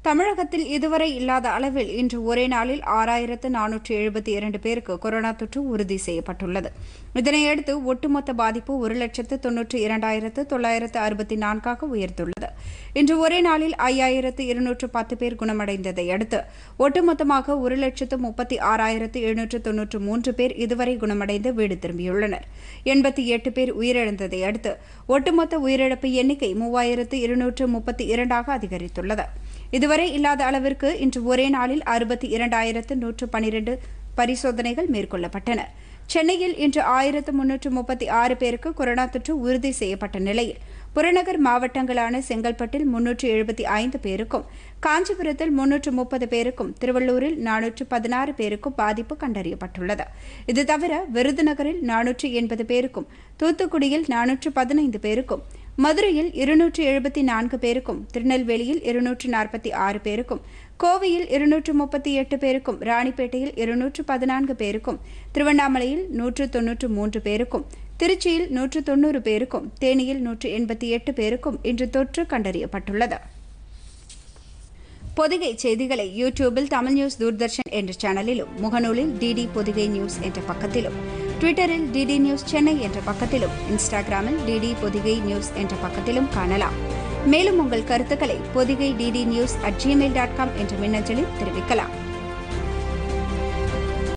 தமிழகத்தில் இதுவரை இல்லாத அளவில் இன்று ஒரே நாளில் ஆறாயிரத்து நானூற்று எழுபத்தி இரண்டு பேருக்கு கொரோனா தொற்று உறுதி செய்யப்பட்டுள்ளது இதனையடுத்து ஒட்டுமொத்த பாதிப்பு ஒரு லட்சத்து தொன்னூற்று இரண்டாயிரத்து தொள்ளாயிரத்து அறுபத்தி நான்காக உயர்ந்துள்ளது இன்று ஒரே நாளில் ஐயாயிரத்து இருநூற்று பத்து பேர் குணமடைந்ததை அடுத்து ஒட்டுமொத்தமாக ஒரு லட்சத்து முப்பத்தி ஆறாயிரத்து எழுநூற்று தொன்னூற்று மூன்று பேர் இதுவரை குணமடைந்து வீடு திரும்பியுள்ளனர் எண்பத்தி எட்டு பேர் உயிரிழந்ததை அடுத்து ஒட்டுமொத்த உயிரிழப்பு எண்ணிக்கை மூவாயிரத்து இருநூற்று முப்பத்தி இரண்டாக அதிகரித்துள்ளது இதுவரை இல்லாத அளவிற்கு இன்று ஒரே நாளில் அறுபத்தி இரண்டாயிரத்து நூற்று பனிரெண்டு பரிசோதனைகள் மேற்கொள்ளப்பட்டன சென்னையில் இன்று ஆயிரத்து முன்னூற்று முப்பத்தி ஆறு பேருக்கு கொரோனா தொற்று உறுதி செய்யப்பட்ட நிலையில் புறநகர் மாவட்டங்களான செங்கல்பட்டில் முன்னூற்று எழுபத்தி ஐந்து பேருக்கும் காஞ்சிபுரத்தில் முன்னூற்று முப்பது பேருக்கும் திருவள்ளூரில் நானூற்று பதினாறு பேருக்கும் பாதிப்பு கண்டறியப்பட்டுள்ளது இது தவிர விருதுநகரில் நானூற்று எண்பது பேருக்கும் தூத்துக்குடியில் நானூற்று பதினைந்து பேருக்கும் மதுரையில் இருநூற்று எழுபத்தி நான்கு பேருக்கும் திருநெல்வேலியில் இருநூற்று நாற்பத்தி ஆறு பேருக்கும் கோவையில் இருநூற்று முப்பத்தி எட்டு பேருக்கும் ராணிப்பேட்டையில் இருநூற்று பதினான்கு பேருக்கும் திருவண்ணாமலையில் நூற்று தொன்னூற்று மூன்று பேருக்கும் திருச்சியில் நூற்று தொன்னூறு பேருக்கும் தேனியில் நூற்று எண்பத்தி எட்டு பேருக்கும் இன்று தொற்று கண்டறியப்பட்டுள்ளது பொதிகை செய்திகளை யூடியூபில் தமிழ் நியூஸ் தூர்தர்ஷன் என்ற சேனலிலும் முகநூலில் டிடி பொதிகை நியூஸ் என்ற பக்கத்திலும் ட்விட்டரில் டிடி நியூஸ் சென்னை என்ற பக்கத்திலும் இன்ஸ்டாகிராமில் டிடி பொதிகை நியூஸ் என்ற பக்கத்திலும் காணலாம் மேலும் உங்கள் கருத்துக்களை Podhigai DD news at Gmail dot com என்ற மின்னஞ்சலில் தெரிவிக்கலாம்